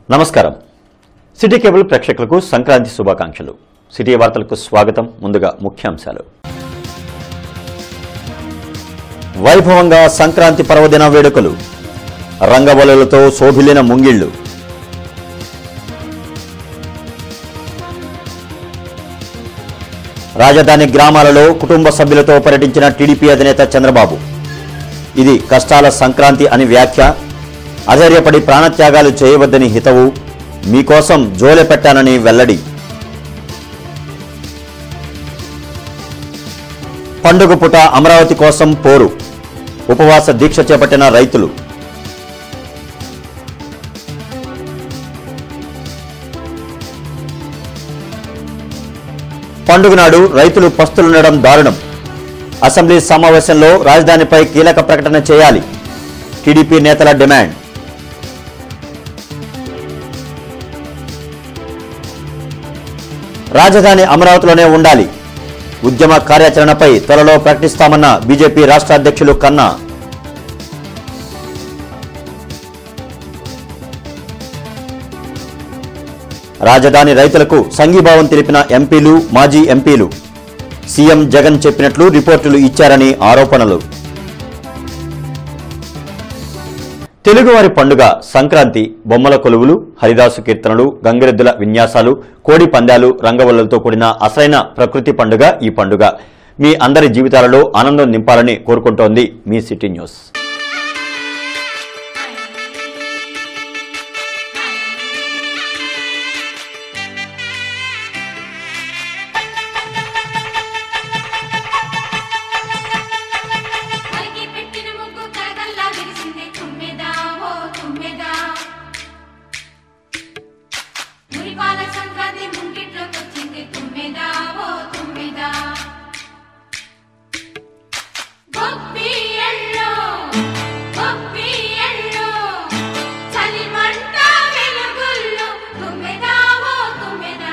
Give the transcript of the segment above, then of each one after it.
నమస్కారం city cable ప్రేక్షకులకు సంక్రాంతి శుభాకాంక్షలు సిటీ వార్తలకు స్వాగతం ముందుగా ముఖ్యాంశాలు వైభవంగా సంక్రాంతి పర్వదిన వేడుకలు రంగవల్లులతో శోభిల్లిన ముంగిళ్లు రాజధాని గ్రామాలలో కుటుంబ సభ్యులతో పర్యటించిన టీడీపీ అధినేత చంద్రబాబు ఇది కష్టాల సంక్రాంతి అని వ్యాఖ్య అధైర్యపడి ప్రాణత్యాగాలు చేయవద్దని హితవు మీకోసం జోలె పెట్టానని వెల్లడి పండుగ పుట అమరావతి కోసం పోరు ఉపవాస దీక్ష చేపట్టిన రైతులు పండుగ నాడు రైతులు పస్తులుండడం దారుణం అసెంబ్లీ సమావేశంలో రాజధానిపై కీలక ప్రకటన చేయాలి టీడీపీ నేతల డిమాండ్ రాజధాని అమరావతిలోనే ఉండాలి ఉద్యమ కార్యాచరణపై త్వరలో ప్రకటిస్తామన్న బీజేపీ రాష్ట్ర అధ్యక్షులు కన్నా రాజధాని రైతులకు సంఘీభావం తెలిపిన ఎంపీలు మాజీ ఎంపీలు సీఎం జగన్ చెప్పినట్లు రిపోర్టులు ఇచ్చారని ఆరోపణలు తెలుగువారి పండుగ సంక్రాంతి బొమ్మల కొలువులు హరిదాసు కీర్తనలు గంగిరెద్దుల విన్యాసాలు కోడి పందాలు రంగవల్లులతో కూడిన అసలైన ప్రకృతి పండుగ ఈ పండుగ మీ అందరి జీవితాలలో ఆనందం నింపాలని కోరుకుంటోంది మీ సిటీ న్యూస్ పైకి పెట్టిన ముగ్గు కరగల్లా విరిసింది తుమ్మెదా ఓ తుమ్మెదా మురిపాల సంక్రాంతి ముంగిట్లోకి వచ్చింది తుమ్మెదా ఓ తుమ్మెదా గొప్పి ఎల్లో గొప్పి ఎల్లో చలిమంట వెలుగుల్లో తుమ్మెదా ఓ తుమ్మెదా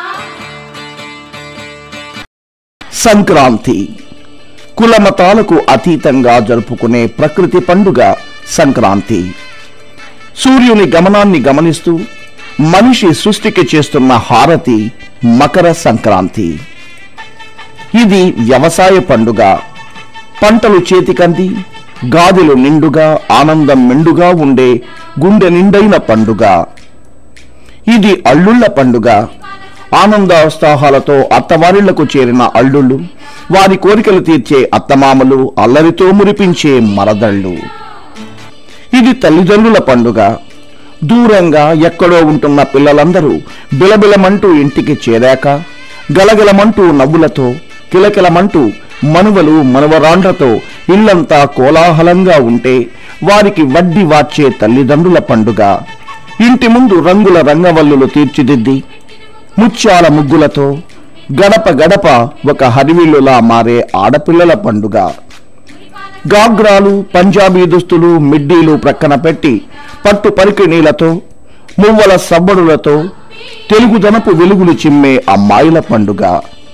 సంక్రాంతి కులమతాలకు అతీతంగా జరుపుకునే ప్రకృతి పండుగ సంక్రాంతి సూర్యుని గమనాన్ని గమనిస్తూ మనిషి సృష్టికి చేస్తున్న హారతి మకర సంక్రాంతి ఇది వ్యవసాయ పండుగ పంటలు చేతికంది గాదులు నిండుగా ఆనందం మెండుగా ఉండే గుండె నిండైన పండుగ ఇది అల్లుళ్ళ పండుగ ఆనందోత్సాహాలతో అత్తవారిళ్లకు చేరిన అల్లుళ్ళు వారి కోరికలు తీర్చే అత్తమామలు అల్లరితో మురిపించే మరదళ్ళు ఇది తల్లిదండ్రుల పండుగ దూరంగా ఎక్కడో ఉంటున్న పిల్లలందరూ బిలబిలమంటూ ఇంటికి చేరాక గలగలమంటూ నవ్వులతో కిలకిలమంటూ మనువలు మనవరాండ్రతో ఇల్లంతా కోలాహలంగా ఉంటే వారికి వడ్డీ వార్చే తల్లిదండ్రుల పండుగ ఇంటి ముందు రంగుల రంగవల్లులు తీర్చిదిద్ది ముత్యాల ముగ్గులతో గడప గడప ఒక హరివిల్లులా మారే ఆడపిల్లల పండుగ గాగ్రాలు పంజాబీ దుస్తులు మిడ్డీలు ప్రక్కన పెట్టి పట్టు పరికిణీలతో మువ్వల సవ్వడులతో తెలుగుదనపు వెలుగులు చిమ్మే అమ్మాయిల పండుగ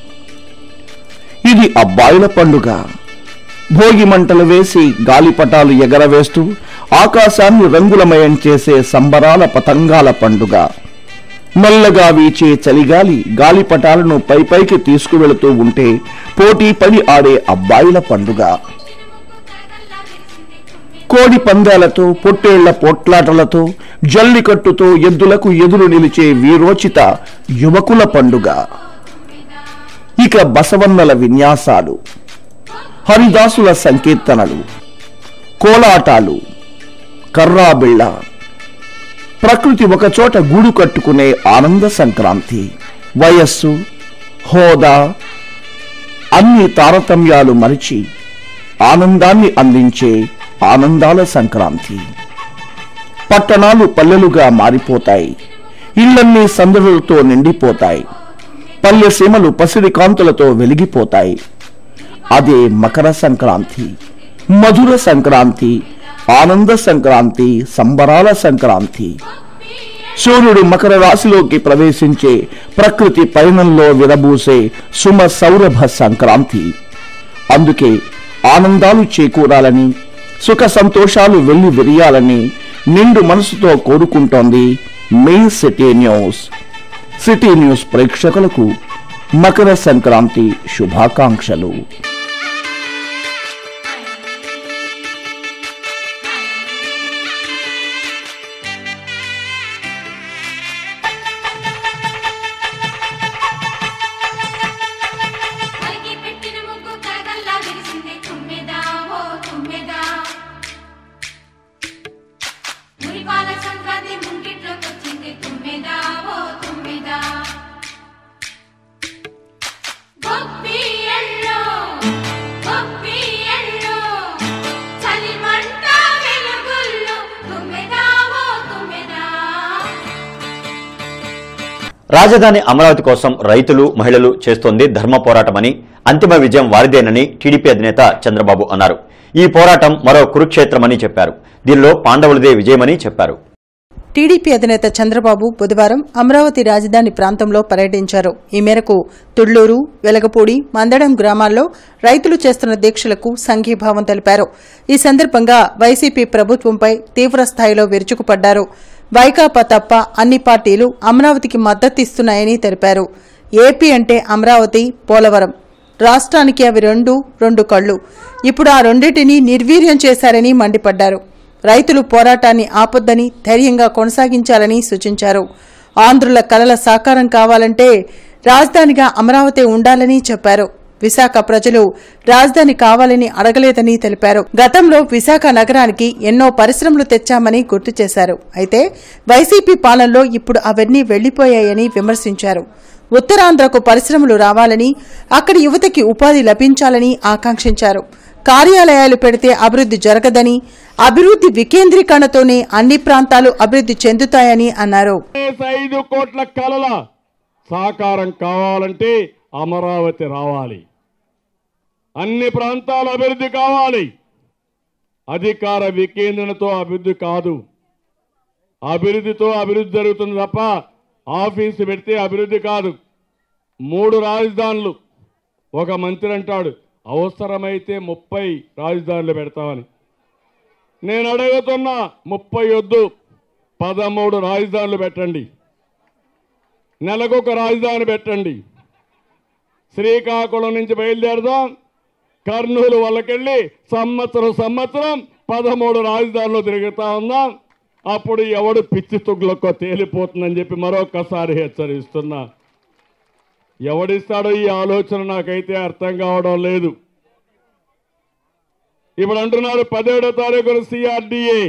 ఇది అబ్బాయిల పండుగ భోగి మంటలు వేసి గాలిపటాలు ఎగరవేస్తూ ఆకాశాన్ని రంగులమయం చేసే సంబరాల పతంగాల పండుగ మెల్లగా వీచే చలిగాలి గాలిపటాలను పైపైకి తీసుకువెళుతూ ఉంటే పోటీ పడి ఆడే అబ్బాయిల పండుగ కోడి పందాలతో పొట్టేళ్ల పోట్లాటలతో జల్లికట్టుతో ఎద్దులకు ఎదురు నిలిచే వీరోచిత యువకుల పండుగ ఇక బసవన్నల విన్యాసాలు హరిదాసుల సంకీర్తనలు కోలాటాలు కర్రాబిళ్ళ ప్రకృతి ఒకచోట గూడు కట్టుకునే ఆనంద సంక్రాంతి వయస్సు హోదా అన్ని తారతమ్యాలు మరిచి ఆనందాన్ని అందించే ఆనందాల సంక్రాంతి పట్టణాలు పల్లెలుగా మారిపోతాయి ఇళ్లన్నీ సందడులతో నిండిపోతాయి పల్లె సీమలు పసిడి కాంతులతో వెలిగిపోతాయి అదే మకర సంక్రాంతి మధుర సంక్రాంతి ఆనంద సంక్రాంతి సంబరాల సంక్రాంతి సూర్యుడు మకర రాశిలోకి ప్రవేశించే ప్రకృతి పయనంలో విరబూసే సుమ సౌరభ సంక్రాంతి అందుకే ఆనందాలు చేకూరాలని సుఖ సంతోషాలు వెళ్లి విరియాలని నిండు మనసుతో కోరుకుంటోంది మీ సిటీ న్యూస్ సిటీ న్యూస్ ప్రేక్షకులకు మకర సంక్రాంతి శుభాకాంక్షలు కలిగి పెట్టిన ముగ్గు కరగల్లా విరిసింది తుమ్మెదా ఓ తుమ్మెదా మురిపాల సంక్రాంతి ముంగిట్లోకి వచ్చింది తుమ్మెదా ఓ తుమ్మెదా గొప్పి ఎల్లో గొప్పి ఎల్లో చలిమంట వెలుగుల్లో తుమ్మెదా ఓ తుమ్మెదా రాజధాని అమరావతి కోసం రైతులు మహిళలు చేస్తోంది ధర్మ పోరాటమని అంతిమ విజయం వారిదేనని టీడీపీ అధినేత చంద్రబాబు అన్నారు ఈ పోరాటం మరో కురుక్షేత్రమని చెప్పారు దీనిలో పాండవులదే విజయమని చెప్పారు టీడీపీ అధినేత చంద్రబాబు బుధవారం అమరావతి రాజధాని ప్రాంతంలో పర్యటించారు ఈ మేరకు తుళ్లూరు వెలగపూడి మందడం గ్రామాల్లో రైతులు చేస్తున్న దీక్షలకు సంఘీభావం తెలిపారు ఈ సందర్భంగా వైసీపీ ప్రభుత్వంపై తీవ్ర స్థాయిలో విరుచుకుపడ్డారు వైకాపా తప్ప అన్ని పార్టీలు అమరావతికి మద్దతిస్తున్నాయని తెలిపారు ఏపీ అంటే అమరావతి పోలవరం రాష్ట్రానికి అవి రెండు రెండు కళ్ళు ఇప్పుడు ఆ రెండింటినీ నిర్వీర్యం చేశారని మండిపడ్డారు రైతులు పోరాటాన్ని ఆపొద్దని ధైర్యంగా కొనసాగించాలని సూచించారు ఆంధ్రుల కలల సాకారం కావాలంటే రాజధానిగా అమరావతి ఉండాలని చెప్పారు విశాఖ ప్రజలు రాజధాని కావాలని అడగలేదని తెలిపారు గతంలో విశాఖ నగరానికి ఎన్నో పరిశ్రమలు తెచ్చామని గుర్తు చేశారు అయితే వైసీపీ పాలనలో ఇప్పుడు అవన్నీ వెళ్లిపోయాయని విమర్శించారు ఉత్తరాంధ్రకు పరిశ్రమలు రావాలని అక్కడి యువతకి ఉపాధి లభించాలని ఆకాంక్షించారు కార్యాలయాలు పెడితే అభివృద్ధి జరగదని అభివృద్ధి వికేంద్రీకరణతోనే అన్ని ప్రాంతాలు అభివృద్ధి చెందుతాయని అన్నారు దేశ ఐదు కోట్ల కలల సాకారం కావాలంటే అమరావతి రావాలి అన్ని ప్రాంతాల అభివృద్ధి కావాలి అధికార వికేంద్రణతో అభివృద్ధి కాదు అభివృద్ధితో అభివృద్ధి జరుగుతుంది తప్ప ఆఫీసు పెడితే అభివృద్ధి కాదు మూడు రాజధానులు ఒక మంత్రి అంటాడు అవసరమైతే ముప్పై రాజధానులు పెడతామని నేను అడుగుతున్నా ముప్పై వద్దు పదమూడు రాజధానులు పెట్టండి నెలకొక రాజధాని పెట్టండి శ్రీకాకుళం నుంచి బయలుదేరదాం కర్నూలు వాళ్ళకెళ్ళి సంవత్సరం సంవత్సరం పదమూడు రాజధానులు తిరుగుతా ఉందాం అప్పుడు ఎవడు పిచ్చి తుగ్లకో తేలిపోతుందని చెప్పి మరొకసారి హెచ్చరిస్తున్నా ఎవడిస్తాడో ఈ ఆలోచన నాకైతే అర్థం కావడం లేదు ఇప్పుడు అంటున్నారు పదిహేడో తారీఖున సిఆర్డిఏ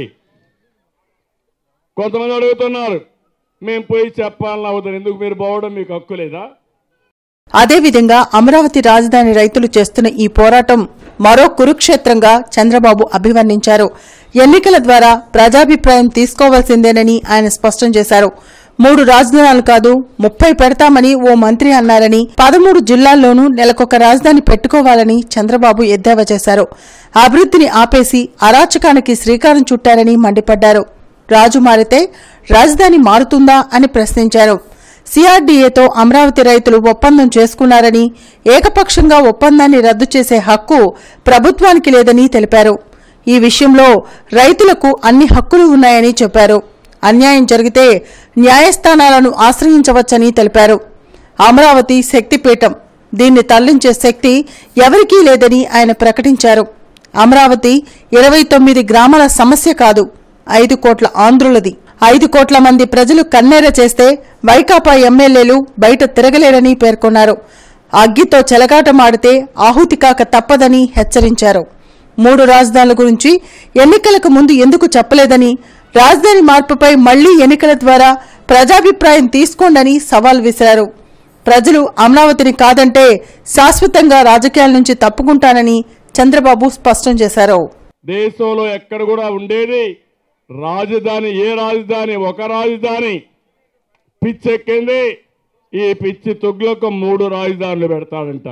కొంతమంది అడుగుతున్నారు మేము పోయి చెప్పాలని అవుతుంది ఎందుకు మీరు పోవడం మీకు హక్కు లేదా అదేవిధంగా అమరావతి రాజధాని రైతులు చేస్తున్న ఈ పోరాటం మరో కురుక్షేత్రంగా చంద్రబాబు అభివర్ణించారు ఎన్నికల ద్వారా ప్రజాభిప్రాయం తీసుకోవాల్సిందేనని ఆయన స్పష్టం చేశారు మూడు రాజధానులు కాదు ముప్పై పెడతామని ఓ మంత్రి అన్నారని పదమూడు జిల్లాల్లోనూ నెలకొక రాజధాని పెట్టుకోవాలని చంద్రబాబు ఎద్దేవా చేశారు అభివృద్ధిని ఆపేసి అరాచకానికి శ్రీకారం చుట్టారని మండిపడ్డారు రాజు మారితే రాజధాని మారుతుందా అని ప్రశ్నించారు సిఆర్డీఏతో అమరావతి రైతులు ఒప్పందం చేసుకున్నారని ఏకపక్షంగా ఒప్పందాన్ని రద్దు చేసే హక్కు ప్రభుత్వానికి లేదని తెలిపారు ఈ విషయంలో రైతులకు అన్ని హక్కులు ఉన్నాయని చెప్పారు అన్యాయం జరిగితే న్యాయస్థానాలను ఆశ్రయించవచ్చని తెలిపారు అమరావతి శక్తిపీఠం దీన్ని తరలించే శక్తి ఎవరికీ లేదని ఆయన ప్రకటించారు అమరావతి ఇరవై తొమ్మిది గ్రామాల సమస్య కాదు ఐదు కోట్ల ఆంధ్రులది ఐదు కోట్ల మంది ప్రజలు కన్నెర చేస్తే వైకాపా ఎమ్మెల్యేలు బయట తిరగలేరని పేర్కొన్నారు అగ్గితో చెలగాటమాడితే ఆహుతి కాక తప్పదని హెచ్చరించారు మూడు రాజధానుల గురించి ఎన్నికలకు ముందు ఎందుకు చెప్పలేదని రాజధాని మార్పుపై మళ్లీ ఎన్నికల ద్వారా ప్రజాభిప్రాయం తీసుకోండని సవాల్ విసిరారు ప్రజలు అమరావతిని కాదంటే శాశ్వతంగా రాజకీయాల నుంచి తప్పుకుంటానని చంద్రబాబు స్పష్టం చేశారు దేశంలో ఎక్కడ కూడా ఉండేది రాజధాని ఏ రాజధాని ఒక రాజధాని పిచ్చెక్కింది ఈ పిచ్చి తుగ్లకు మూడు రాజధానులు పెడతాడంట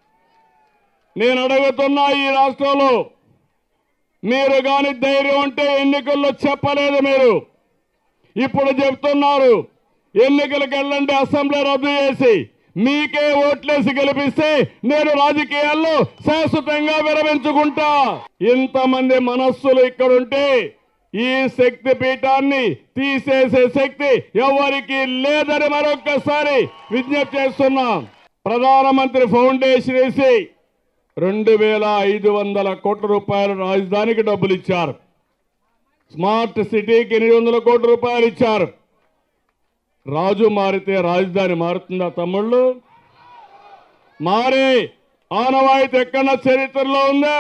నేను అడుగుతున్నా ఈ రాష్ట్రంలో మీరు కాని ధైర్యం ఉంటే ఎన్నికల్లో చెప్పలేదు మీరు ఇప్పుడు చెప్తున్నారు ఎన్నికలకు వెళ్ళండి అసెంబ్లీ రద్దు చేసి మీకే ఓట్లేసి గెలిపిస్తే నేను రాజకీయాల్లో శాశ్వతంగా విరమించుకుంటా ఇంతమంది మనస్సులు ఇక్కడుంటే ఈ శక్తి పీఠాన్ని తీసేసే శక్తి ఎవరికి లేదని మరొక్కసారి విజ్ఞప్తి చేస్తున్నాం ప్రధానమంత్రి ఫౌండేషన్ వేసి రెండు వేల ఐదు వందల కోట్ల రూపాయలు రాజధానికి డబ్బులు ఇచ్చారు స్మార్ట్ సిటీకి ఎనిమిది వందల కోట్ల రూపాయలు ఇచ్చారు రాజు మారితే రాజధాని మారుతుందా తమ్ముళ్ళు మారే ఆనవాయితీ ఎక్కడన్నా చరిత్రలో ఉందా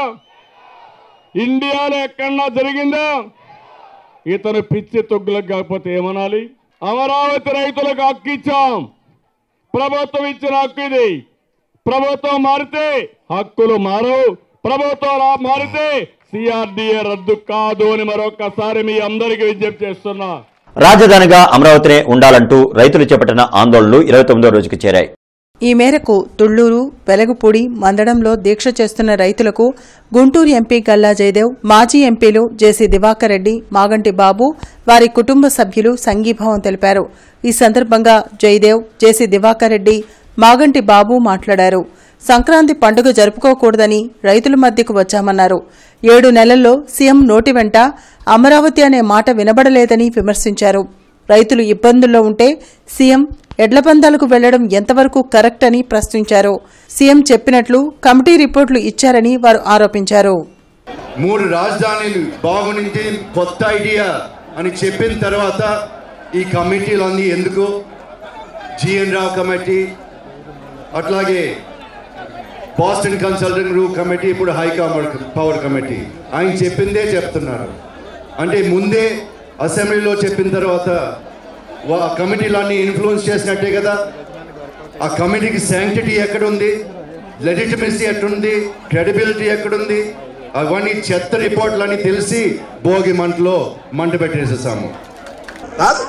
ఇండియాలో ఎక్కడన్నా జరిగిందా ఇతను పిచ్చి తొగ్గులకు కాకపోతే ఏమనాలి అమరావతి రైతులకు హక్కు ఇచ్చాం ప్రభుత్వం ఇచ్చిన హక్కు ఇది ప్రభుత్వం మారితే హక్కులు మారవు ప్రభుత్వం రా- మారితే సిఆర్డిఏ రద్దు కాదు అని మరొకసారి మీ అందరికీ విజ్ఞప్తి చేస్తున్నా రాజధానిగా అమరావతినే ఉండాలంటూ రైతులు చేపట్టిన ఆందోళనలు ఇరవై తొమ్మిదో రోజుకు చేరాయి ఈ మేరకు తుళ్లూరు వెలగపూడి మందడంలో దీక్ష చేస్తున్న రైతులకు గుంటూరు ఎంపీ గల్లా జయదేవ్ మాజీ ఎంపీలు జేసీ దివాకర్ రెడ్డి మాగంటి బాబు వారి కుటుంబ సభ్యులు సంఘీభావం తెలిపారు ఈ సందర్భంగా జయదేవ్ జేసీ దివాకర్ రెడ్డి మాగంటి బాబు మాట్లాడారు సంక్రాంతి పండుగ జరుపుకోకూడదని రైతుల మధ్యకు వచ్చామన్నారు ఏడు నెలల్లో సీఎం నోటి వెంట అమరావతి అనే మాట వినబడలేదని విమర్శించారు రైతులు ఇబ్బందుల్లో ఉంటే సీఎం ఎడ్ల పందాలకు వెళ్లడం ఎంతవరకు కరెక్ట్ అని ప్రశ్నించారు సీఎం చెప్పినట్లు కమిటీ రిపోర్టులు ఇచ్చారని వారు ఆరోపించారు మూడు రాజధానులు బాగుంది కొత్త ఐడియా అని చెప్పిన తర్వాత ఈ కమిటీలన్నీ ఎందుకు జిఎన్ రావు కమిటీ అట్లాగే బాస్టన్ కన్సల్టెంట్ గ్రూప్ కమిటీ ఇప్పుడు హై పవర్ కమిటీ ఆయన చెప్పిందే చెప్తున్నారు అంటే ముందే అసెంబ్లీలో చెప్పిన తర్వాత వా- కమిటీలన్నీ ఇన్ఫ్లుయెన్స్ చేసినట్టే కదా ఆ కమిటీకి శాంక్టిటీ ఎక్కడుంది లెజిటిమసీ ఎక్కడుంది క్రెడిబిలిటీ ఎక్కడుంది అవన్నీ చెత్త రిపోర్ట్లన్నీ తెలిసి భోగి మంటలో మంట పెట్టేసేసాము కాదు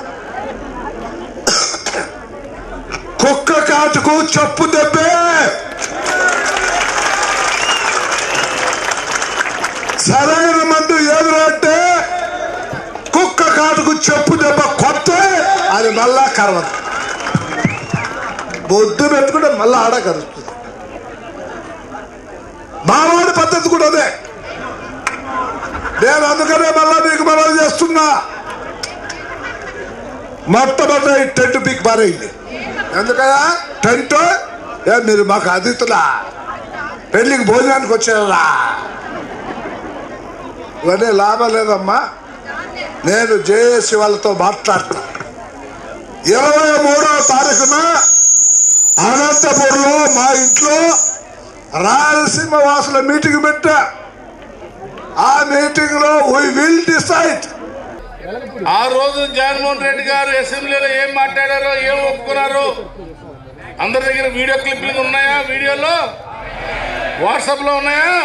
కుక్క కాటుకు చెప్పు దెబ్బే సరైన మందు ఎదురంటే కుక్క కాటుకు చెప్పు దెబ్బ కొత్త అది మళ్ళా కరవదు బొద్దు పెట్టుకుంటే మళ్ళా ఆడ కరుస్తుంది మావాడి పద్ధతి కూడా అదే నేను అందుకనే మళ్ళా మీకు మనం చేస్తున్నా మొట్టమొదటి ఈ టెంట్ పీక్ మారైంది ఎందుకదా టెంట్ ఏ మీరు మాకు అతిథులా పెళ్లికి భోజనానికి వచ్చారా ఇవన్నీ లాభం లేదమ్మా నేను జేఏసీ వాళ్ళతో మాట్లాడతా ఇరవై మూడవ తారీఖున అనంతపూర్లో మా ఇంట్లో రాయలసీమ వాసుల మీటింగ్ పెట్టా ఆ మీటింగ్ లో వీ విల్ డిసైడ్ ఆ రోజు జగన్మోహన్ రెడ్డి గారు అసెంబ్లీలో ఏం మాట్లాడారో ఏం ఒప్పుకున్నారో అందరి దగ్గర వీడియో క్లిప్పింగ్ ఉన్నాయా వీడియోలో వాట్సాప్ లో ఉన్నాయా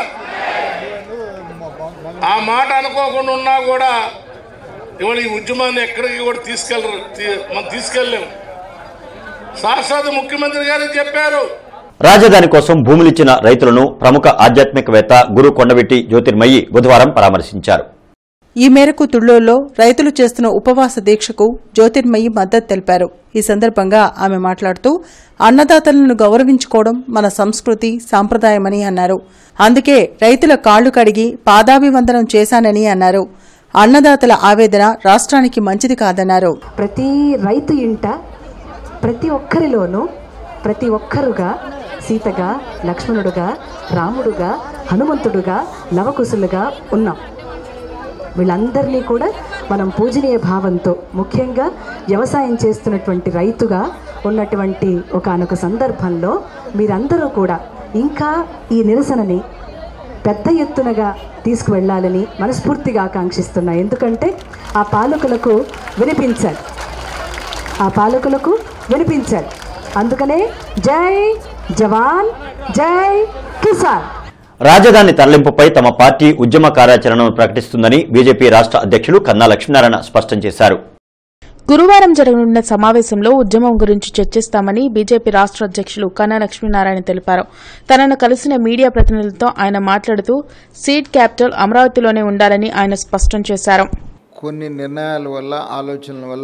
ఆ మాట అనుకోకుండా ఉన్నా కూడా ఇవాళ ఈ ఉద్యమాన్ని ఎక్కడికి కూడా తీసుకెళ్ళరు తీ- మనం తీసుకెళ్ళలేము సాక్షాత్ ముఖ్యమంత్రి గారు చెప్పారు రాజధాని కోసం భూములిచ్చిన రైతులను ప్రముఖ ఆధ్యాత్మికవేత్త గురు కొండవెట్టి జ్యోతిర్మయి బుధవారం పరామర్శించారు ఈ మేరకు తుళ్లూరులో రైతులు చేస్తున్న ఉపవాస దీక్షకు జ్యోతిర్మయి మద్దతు తెలిపారు ఈ సందర్భంగా ఆమె మాట్లాడుతూ అన్నదాతలను గౌరవించుకోవడం మన సంస్కృతి సాంప్రదాయమని అన్నారు అందుకే రైతుల కాళ్లు కడిగి పాదాభివందనం చేశానని అన్నారు అన్నదాతల ఆవేదన రాష్ట్రానికి మంచిది కాదన్నారు ప్రతి రైతు ఇంట ప్రతి ఒక్కరిలోనూ ప్రతి ఒక్కరుగా సీతగా లక్ష్మణుడుగా రాముడుగా హనుమంతుడుగా లవకుశులుగా ఉన్నాం వీళ్ళందరినీ కూడా మనం పూజనీయ భావంతో ముఖ్యంగా వ్యవసాయం చేస్తున్నటువంటి రైతుగా ఉన్నటువంటి ఒకానొక సందర్భంలో మీరందరూ కూడా ఇంకా ఈ నిరసనని పెద్ద ఎత్తునగా తీసుకువెళ్ళాలని మనస్ఫూర్తిగా ఆకాంక్షిస్తున్నా ఎందుకంటే ఆ పాలకులకు వినిపించాలి ఆ పాలకులకు వినిపించాలి అందుకనే జై జవాన్ జై కిసాన్ రాజధాని తరలింపుపై తమ పార్టీ ఉద్యమ కార్యాచరణను ప్రకటిస్తుందని బీజేపీ రాష్ట్ర అధ్యక్షులు కన్నా లక్ష్మీనారాయణ స్పష్టం చేశారు గురువారం జరగనున్న సమావేశంలో ఉద్యమం గురించి చర్చిస్తామని బీజేపీ రాష్ట్ర అధ్యక్షులు కన్నా లక్ష్మీనారాయణ తెలిపారు తనను కలిసిన మీడియా ప్రతినిధులతో ఆయన మాట్లాడుతూ సీట్ క్యాపిటల్ అమరావతిలోనే ఉండాలని ఆయన స్పష్టం చేశారు కొన్ని నిర్ణయాల వల్ల ఆలోచనల వల్ల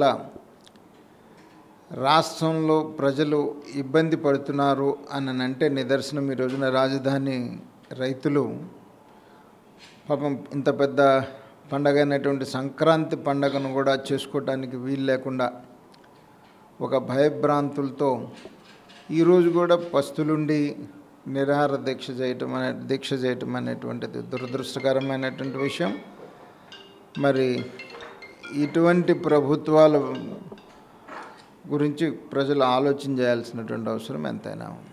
రాష్ట్రంలో ప్రజలు ఇబ్బంది పడుతున్నారు అని అంటే నిదర్శనం ఈ రోజున రాజధాని రైతులు పాపం ఇంత పెద్ద పండగ అయినటువంటి సంక్రాంతి పండగను కూడా చేసుకోవటానికి వీలు లేకుండా ఒక భయభ్రాంతులతో ఈరోజు కూడా పస్తులుండి నిరాహార దీక్ష చేయటం అనే దీక్ష చేయటం అనేటువంటిది దురదృష్టకరమైనటువంటి విషయం మరి ఇటువంటి ప్రభుత్వాల గురించి ప్రజలు ఆలోచన చేయాల్సినటువంటి అవసరం ఎంతైనా ఉంది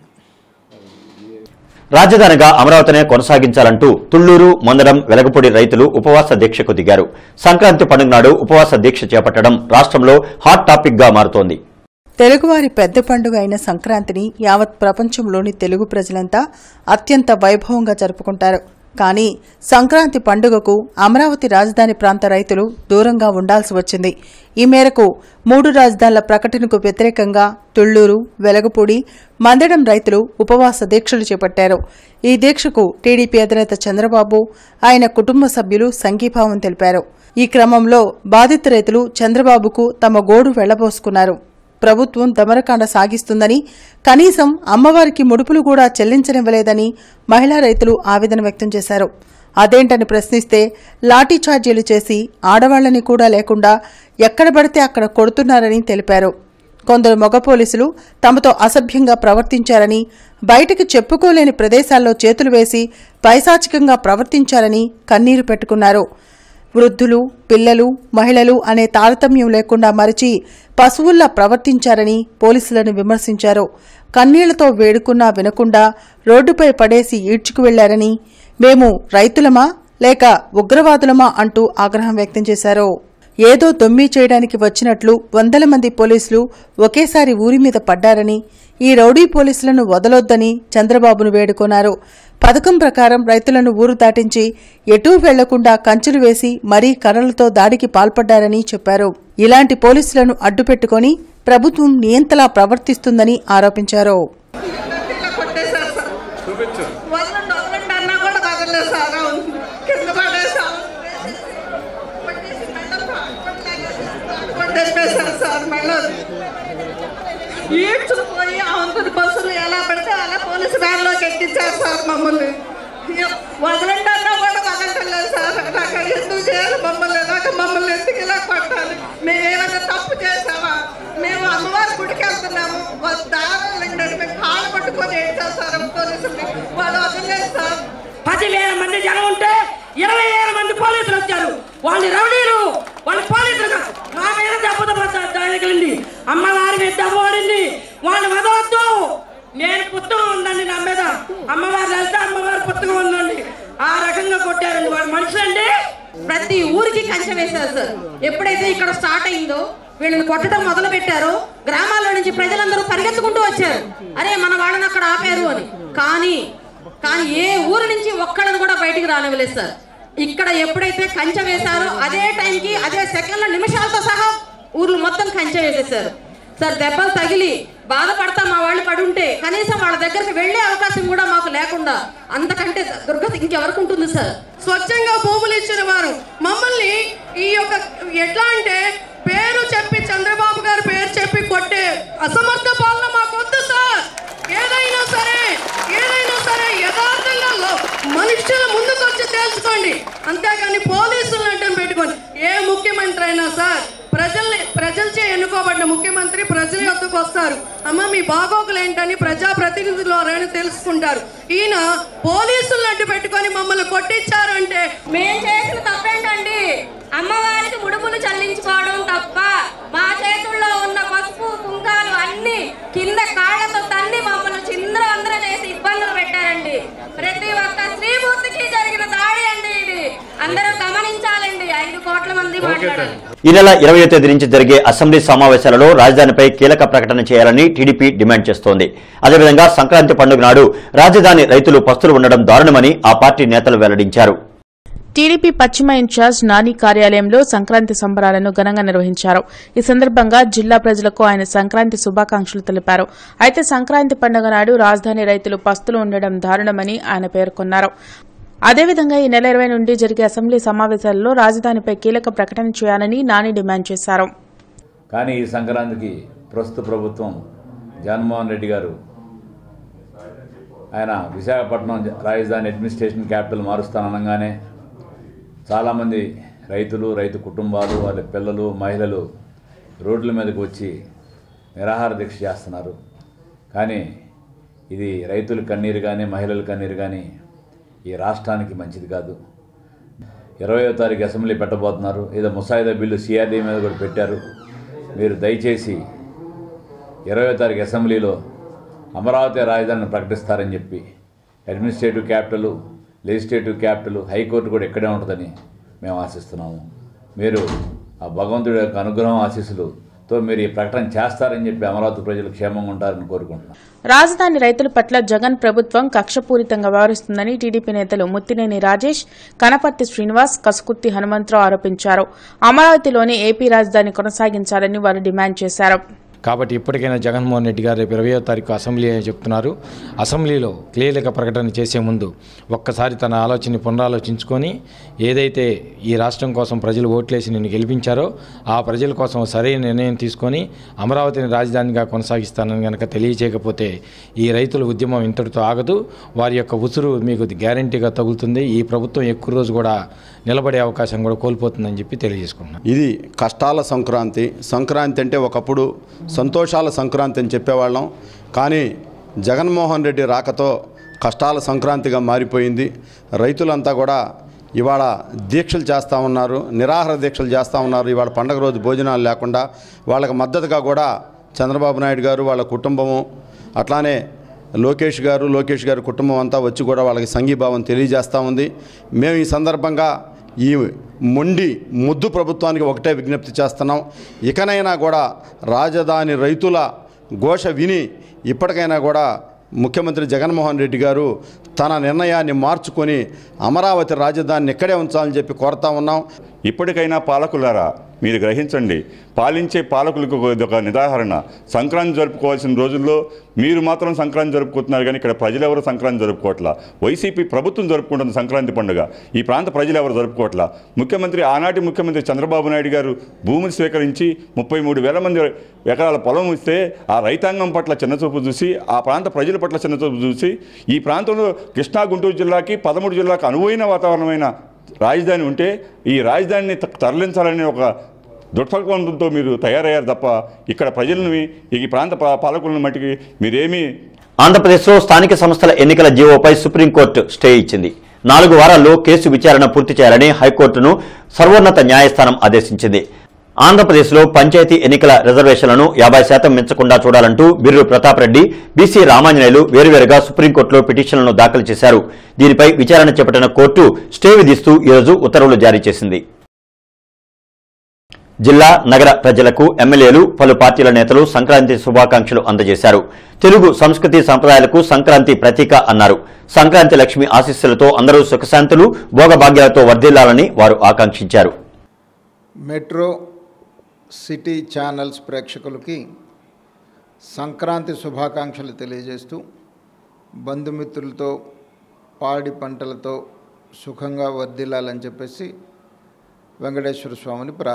రాజధానిగా అమరావతినే కొనసాగించాలంటూ తుళ్లూరు మందడం వెలగపూడి రైతులు ఉపవాస దీక్షకు దిగారు సంక్రాంతి పండుగ నాడు ఉపవాస దీక్ష చేపట్టడం రాష్ట్రంలో హాట్ టాపిక్ గా మారుతోంది తెలుగువారి పెద్ద పండుగ అయిన సంక్రాంతిని యావత్ ప్రపంచంలోని తెలుగు ప్రజలంతా అత్యంత వైభవంగా జరుపుకుంటారు కానీ సంక్రాంతి పండుగకు అమరావతి రాజధాని ప్రాంత రైతులు దూరంగా ఉండాల్సి వచ్చింది ఈ మేరకు మూడు రాజధానుల ప్రకటనకు వ్యతిరేకంగా తుళ్లూరు వెలగపూడి మందడం రైతులు ఉపవాస దీక్షలు చేపట్టారు ఈ దీక్షకు టీడీపీ అధినేత చంద్రబాబు ఆయన కుటుంబ సభ్యులు సంఘీభావం తెలిపారు ఈ క్రమంలో బాధిత రైతులు చంద్రబాబుకు తమ గోడు వెళ్లబోసుకున్నారు ప్రభుత్వం దమరకాండ సాగిస్తుందని కనీసం అమ్మవారికి ముడుపులు కూడా చెల్లించనివ్వలేదని మహిళా రైతులు ఆవేదన వ్యక్తం చేశారు అదేంటని ప్రశ్నిస్తే లాఠీ ఛార్జీలు చేసి ఆడవాళ్లని కూడా లేకుండా ఎక్కడ పడితే అక్కడ కొడుతున్నారని తెలిపారు కొందరు మగ పోలీసులు తమతో అసభ్యంగా ప్రవర్తించారని బయటకు చెప్పుకోలేని ప్రదేశాల్లో చేతులు వేసి పైశాచికంగా ప్రవర్తించారని కన్నీరు పెట్టుకున్నారు వృద్ధులు పిల్లలు మహిళలు అనే తారతమ్యం లేకుండా మరిచి పశువుల్లా ప్రవర్తించారని పోలీసులను విమర్శించారు కన్నీళ్లతో వేడుకున్నా వినకుండా రోడ్డుపై పడేసి ఈడ్చుకు వెళ్లారని మేము రైతులమా లేక ఉగ్రవాదులమా అంటూ ఆగ్రహం వ్యక్తం చేశారు ఏదో దొమ్మి చేయడానికి వచ్చినట్లు వందల మంది పోలీసులు ఒకేసారి ఊరి మీద పడ్డారని ఈ రౌడీ పోలీసులను వదలొద్దని చంద్రబాబును వేడుకొన్నారు పథకం ప్రకారం రైతులను ఊరు దాటించి ఎటూ వెళ్లకుండా కంచెలు వేసి మరీ కర్రలతో దాడికి పాల్పడ్డారని చెప్పారు ఇలాంటి పోలీసులను అడ్డుపెట్టుకుని ప్రభుత్వం నియంతలా ప్రవర్తిస్తుందని ఆరోపించారు వదలండి వదలండి అన్నా కూడా వదలలేదు సార్ అవును కింద పడేసాం కొట్టేసారు సార్ మళ్ళీ ఈడ్చుకుపోయి అవతలి బస్సులు ఎలా పెడితే అలా పోలీసు వ్యాన్లోకి ఎక్కించారు సార్ మమ్మల్ని వదలండి అన్నా కూడా వదలలేదు సార్ నాకు ఎందుకు చేయాలి మమ్మల్ని నాకు మమ్మల్ని ఎందుకు ఇలా కొట్టాలి మేము ఏమైనా తప్పు చేసామా మేము అమ్మవారి గుడికి వెళ్తున్నాము వాళ్ళు దారాలు ఇక్కడ మేము కాళ్ళు పట్టుకొని ఏడ్చేస్తారు పోలీసుల్ని వాళ్ళు వదలలేదు సార్ పదివేల మంది జనం ఉంటే ఇరవై వేల మంది పోలీసులు వచ్చారు వాళ్ళు రౌడీలు వాళ్ళు పోలీసులు కాదు. మా మీద దెబ్బ తగిలింది అమ్మవారి మీద దెబ్బ పడింది వాళ్ళు వదవద్దు నేను పుస్తకం ఉందండి నా మీద అమ్మవారు వెళ్తే అమ్మవారి పుస్తకం ఉందండి ఆ రకంగా కొట్టారండి వాడు మనుషులండి ప్రతి ఊరికి కంచె వేశారు సార్ ఎప్పుడైతే ఇక్కడ స్టార్ట్ అయిందో వీళ్ళని కొట్టడం మొదలు పెట్టారో గ్రామాల్లో నుంచి ప్రజలందరూ పరిగెత్తుకుంటూ వచ్చారు అరే మన వాళ్ళని అక్కడ ఆపారు అని కానీ కానీ ఏ ఊరు నుంచి ఒక్కళ్ళని కూడా బయటికి రానివ్వలేదు సార్ ఇక్కడ ఎప్పుడైతే కంచె వేశారో అదే టైంకి అదే సెకండ్ల నిమిషాలతో సహా ఊర్లు మొత్తం కంచె వేసేసారు సార్ దెబ్బలు తగిలి బాధపడతా మా వాళ్ళు పడుంటే కనీసం వాళ్ళ దగ్గరికి వెళ్ళే అవకాశం కూడా మాకు లేకుండా అంతకంటే దుర్గతి ఇంకెవరికి ఉంటుంది సార్ స్వచ్ఛంగా భూములు ఇచ్చిన వారు మమ్మల్ని ఈ యొక్క ఎట్లా అంటే పేరు చెప్పి చంద్రబాబు గారి పేరు చెప్పి కొట్టే అసమర్థ పాలన మాకు వద్దు సార్ ఏదైనా సరే ఏదైనా సరే యథార్థంగా లో- మనుషుల ముందుకు వచ్చి తెలుసుకోండి అంతేగాని పోలీసులను అడ్డం పెట్టుకోండి ఏ ముఖ్యమంత్రి అయినా సార్ ప్రజల్ని ప్రజలచే ఎన్నుకోబడ్డ ముఖ్యమంత్రి ప్రజల యొద్దకు వస్తారు అమ్మ మీ బాగోగులు ఏంటని ప్రజాప్రతినిధులు ఎవరైనా తెలుసుకుంటారు ఈయన పోలీసులను అడ్డు పెట్టుకొని మమ్మల్ని కొట్టించారు అంటే మేం చేసిన తప్పేంటండి అమ్మవారికి ముడుపులు చెల్లించుకోవడం తప్ప మా చేతుల్లో ఉన్న పసుపు కుంకాలు అన్ని కింద కాళ్ళతో తన్ని మమ్మల్ని చిందర చేసి ఇబ్బందులు పెట్టారండి ప్రతి ఒక్క శ్రీమూర్తికి జరిగిన దాడి అండి ఇది అందరూ గమనించాలండి ఐదు కోట్ల మంది మాట్లాడారు ఈ నెల ఇరవయో తేదీ నుంచి జరిగే అసెంబ్లీ సమావేశాలలో రాజధానిపై కీలక ప్రకటన చేయాలని టీడీపీ డిమాండ్ చేస్తోంది అదేవిధంగా సంక్రాంతి పండుగ నాడు రాజధాని రైతులు పస్తులు ఉండడం దారుణమని ఆ పార్టీ నేతలు వెల్లడించారు టీడీపీ పశ్చిమ ఇన్ఛార్జ్ నాని కార్యాలయంలో సంక్రాంతి సంబరాలను ఘనంగా నిర్వహించారు ఈ సందర్భంగా జిల్లా ప్రజలకు ఆయన సంక్రాంతి శుభాకాంక్షలు తెలిపారు అయితే సంక్రాంతి పండుగ నాడు రాజధాని రైతులు పస్తులు ఉండడం దారుణమని ఆయన పేర్కొన్నారు అదేవిధంగా ఈ నెల ఇరవై నుండి జరిగే అసెంబ్లీ సమావేశాలలో రాజధానిపై కీలక ప్రకటన చేయాలని నాని డిమాండ్ చేశారు కానీ ఈ సంక్రాంతికి ప్రస్తుత ప్రభుత్వం జగన్మోహన్ రెడ్డి గారు ఆయన విశాఖపట్నం రాజధాని అడ్మినిస్ట్రేషన్ క్యాపిటల్ మారుస్తాననగానే చాలామంది రైతులు రైతు కుటుంబాలు వాళ్ళ పిల్లలు మహిళలు రోడ్ల మీదకి వచ్చి నిరాహార దీక్ష చేస్తున్నారు కానీ ఇది రైతుల కన్నీరు కానీ మహిళల కన్నీరు కానీ ఈ రాష్ట్రానికి మంచిది కాదు ఇరవయో తారీఖు అసెంబ్లీ పెట్టబోతున్నారు ఏదో ముసాయిదా బిల్లు సిఆర్డీ మీద కూడా పెట్టారు మీరు దయచేసి ఇరవయో తారీఖు అసెంబ్లీలో అమరావతి రాజధానిని ప్రకటిస్తారని చెప్పి administrative capital legislative capital high court కూడా ఇక్కడే ఉంటుందని మేము ఆశిస్తున్నాము మీరు ఆ భగవంతుడి యొక్క అనుగ్రహం ఆశీస్సులతో మీరు ఈ ప్రకటన చేస్తారని చెప్పి అమరావతి ప్రజలు క్షేమంగా ఉంటారని కోరుకుంటున్నాను రాజధాని రైతుల పట్ల జగన్ ప్రభుత్వం కక్షపూరితంగా వ్యవహరిస్తుందని టీడీపీ నేతలు ముత్తినేని రాజేష్ కనపర్తి శ్రీనివాస్ కసుకుర్తి హనుమంతరావు ఆరోపించారు అమరావతిలోని ఏపీ రాజధాని కొనసాగించాలని వారు డిమాండ్ చేశారు కాబట్టి ఇప్పటికైనా జగన్మోహన్ రెడ్డి గారు రేపు ఇరవయో తారీఖు అసెంబ్లీ అని చెప్తున్నారు అసెంబ్లీలో క్లియర్గా ప్రకటన చేసే ముందు ఒక్కసారి తన ఆలోచనని పునరాలోచించుకొని ఏదైతే ఈ రాష్ట్రం కోసం ప్రజలు ఓట్లేసి నిన్ను గెలిపించారో ఆ ప్రజల కోసం సరైన నిర్ణయం తీసుకొని అమరావతిని రాజధానిగా కొనసాగిస్తానని కనుక తెలియచేయకపోతే ఈ రైతుల ఉద్యమం ఇంతటితో ఆగదు వారి యొక్క ఉసురు మీకు గ్యారంటీగా తగులుతుంది ఈ ప్రభుత్వం ఎక్కువ రోజు కూడా నిలబడే అవకాశం కూడా కోల్పోతుందని చెప్పి తెలియజేసుకుంటున్నాను ఇది కష్టాల సంక్రాంతి సంక్రాంతి అంటే ఒకప్పుడు సంతోషాల సంక్రాంతి అని చెప్పేవాళ్ళం కానీ జగన్మోహన్ రెడ్డి రాకతో కష్టాల సంక్రాంతిగా మారిపోయింది రైతులంతా కూడా ఇవాళ దీక్షలు చేస్తూ ఉన్నారు నిరాహార దీక్షలు చేస్తూ ఉన్నారు ఇవాళ పండగ రోజు భోజనాలు లేకుండా వాళ్ళకి మద్దతుగా కూడా చంద్రబాబు నాయుడు గారు వాళ్ళ కుటుంబము అట్లానే లోకేష్ గారు లోకేష్ గారి కుటుంబం అంతా వచ్చి కూడా వాళ్ళకి సంఘీభావం తెలియజేస్తూ ఉంది మేము ఈ సందర్భంగా ఈ మొండి ముద్దు ప్రభుత్వానికి ఒకటే విజ్ఞప్తి చేస్తున్నాం ఇకనైనా కూడా రాజధాని రైతుల ఘోష విని ఇప్పటికైనా కూడా ముఖ్యమంత్రి జగన్మోహన్ రెడ్డి గారు తన నిర్ణయాన్ని మార్చుకొని అమరావతి రాజధానిని ఇక్కడే ఉంచాలని చెప్పి కోరుతా ఉన్నాం ఇప్పటికైనా పాలకులారా మీరు గ్రహించండి పాలించే పాలకులకు ఇది ఒక నిదాహరణ సంక్రాంతి జరుపుకోవాల్సిన రోజుల్లో మీరు మాత్రం సంక్రాంతి జరుపుకుంటున్నారు కానీ ఇక్కడ ప్రజలు ఎవరు సంక్రాంతి జరుపుకోవట్లా వైసీపీ ప్రభుత్వం జరుపుకుంటుంది సంక్రాంతి పండుగ ఈ ప్రాంత ప్రజలు ఎవరు జరుపుకోవట్లా ముఖ్యమంత్రి ఆనాటి ముఖ్యమంత్రి చంద్రబాబు నాయుడు గారు భూమిని స్వీకరించి ముప్పై మూడు వేల మంది ఎకరాల పొలం ఇస్తే ఆ రైతాంగం పట్ల చిన్నచూపు చూసి ఆ ప్రాంత ప్రజల పట్ల చిన్నచూపు చూసి ఈ ప్రాంతంలో కృష్ణా గుంటూరు జిల్లాకి పదమూడు జిల్లాకు అనువైన వాతావరణమైన రాజధాని ఉంటే ఈ రాజధానిని త- తరలించాలనే ఒక దుర్భగవంతంతో మీరు తయారయ్యారు తప్ప ఇక్కడ ప్రజలని ఈ ప్రాంత పా- పాలకులను మట్టికి మీరేమీ ఆంధ్రప్రదేశ్లో స్థానిక సంస్థల ఎన్నికల జీవోపై సుప్రీంకోర్టు స్టే ఇచ్చింది నాలుగు వారాల్లో కేసు విచారణ పూర్తి చేయాలని హైకోర్టును సర్వోన్నత న్యాయస్థానం ఆదేశించింది ఆంధ్రప్రదేశ్లో పంచాయతీ ఎన్నికల రిజర్వేషన్లను యాభై శాతం మించకుండా చూడాలంటూ బిర్రు ప్రతాప్ రెడ్డి బీసీ రామాంజనేయులు వేరువేరుగా సుప్రీంకోర్టులో పిటిషన్లను దాఖలు చేశారు దీనిపై విచారణ చేపట్టిన కోర్టు స్టే విధిస్తూ ఈరోజు ఉత్తర్వులు జారీ చేసింది జిల్లా నగర ప్రజలకు ఎమ్మెల్యేలు పలు పార్టీల నేతలు సంక్రాంతి శుభాకాంక్షలు అందజేశారు తెలుగు సంస్కృతి సంప్రదాయాలకు సంక్రాంతి ప్రతీక అన్నారు సంక్రాంతి లక్ష్మి ఆశీస్సులతో అందరూ సుఖశాంతులు భోగభాగ్యాలతో వర్ధిల్లాలని వారు ఆకాంక్షించారు మెట్రో సిటీ ఛానల్స్ ప్రేక్షకులకి సంక్రాంతి శుభాకాంక్షలు తెలియజేస్తూ బంధుమిత్రులతో పాడి పంటలతో సుఖంగా వర్ధిల్లాలని చెప్పేసి వెంకటేశ్వర స్వామిని ప్రా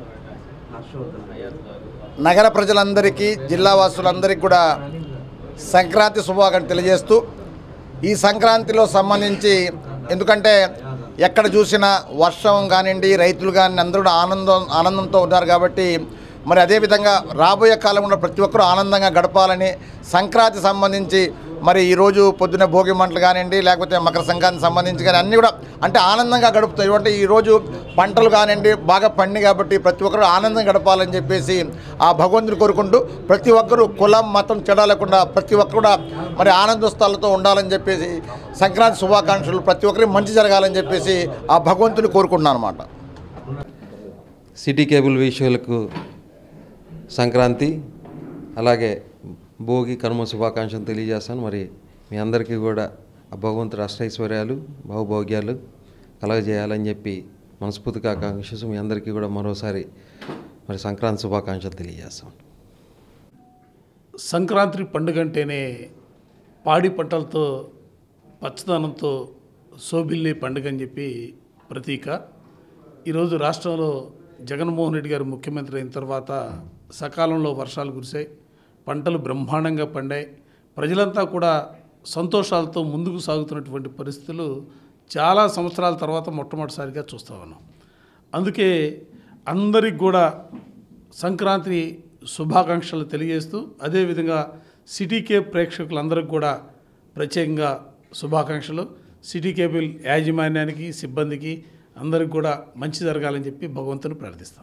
నగర ప్రజలందరికీ జిల్లా వాసులందరికీ కూడా సంక్రాంతి శుభాకాంక్షలు తెలియజేస్తూ ఈ సంక్రాంతిలో సంబంధించి ఎందుకంటే ఎక్కడ చూసినా వర్షం కానివ్వండి రైతులు కానీ అందరూ కూడా ఆనందం ఆనందంతో ఉన్నారు కాబట్టి మరి అదేవిధంగా రాబోయే కాలంలో ప్రతి ఒక్కరూ ఆనందంగా గడపాలని సంక్రాంతి సంబంధించి మరి ఈరోజు పొద్దున భోగి మంటలు కానివ్వండి లేకపోతే మకర సంక్రాంతి సంబంధించి కానీ అన్నీ కూడా అంటే ఆనందంగా గడుపుతాయి అంటే ఈరోజు పంటలు కానివ్వండి బాగా పండి కాబట్టి ప్రతి ఒక్కరు ఆనందంగా గడపాలని చెప్పేసి ఆ భగవంతుని కోరుకుంటూ ప్రతి ఒక్కరూ కులం మతం చెడాలకుండా ప్రతి ఒక్కరు కూడా మరి ఆనందోత్సాహాలతో ఉండాలని చెప్పేసి సంక్రాంతి శుభాకాంక్షలు ప్రతి ఒక్కరికి మంచి జరగాలని చెప్పేసి ఆ భగవంతుని కోరుకుంటున్నాను అనమాట సిటీ కేబుల్ వీక్షకులకు సంక్రాంతి అలాగే భోగి కర్మ శుభాకాంక్షలు తెలియజేస్తాను మరి మీ అందరికీ కూడా ఆ భగవంతుడు అష్టైశ్వర్యాలు భావభోగ్యాలు కలగజేయాలని చెప్పి మనస్ఫూర్తిగా ఆకాంక్షిస్తూ మీ అందరికీ కూడా మరోసారి మరి సంక్రాంతి శుభాకాంక్షలు తెలియజేస్తాం సంక్రాంతి పండుగ అంటేనే పాడి పంటలతో పచ్చదనంతో శోభిల్లే పండుగ అని చెప్పి ప్రతీక ఈరోజు రాష్ట్రంలో జగన్మోహన్ రెడ్డి గారు ముఖ్యమంత్రి అయిన తర్వాత సకాలంలో వర్షాలు కురిశాయి పంటలు బ్రహ్మాండంగా పండాయి ప్రజలంతా కూడా సంతోషాలతో ముందుకు సాగుతున్నటువంటి పరిస్థితులు చాలా సంవత్సరాల తర్వాత మొట్టమొదటిసారిగా చూస్తా ఉన్నాం అందుకే అందరికి కూడా సంక్రాంతి శుభాకాంక్షలు తెలియజేస్తూ అదేవిధంగా సిటీ కేబ్ ప్రేక్షకులందరికీ కూడా ప్రత్యేకంగా శుభాకాంక్షలు సిటీ కేబుల్ యాజమాన్యానికి సిబ్బందికి అందరికి కూడా మంచి జరగాలని చెప్పి భగవంతుని ప్రార్థిస్తాను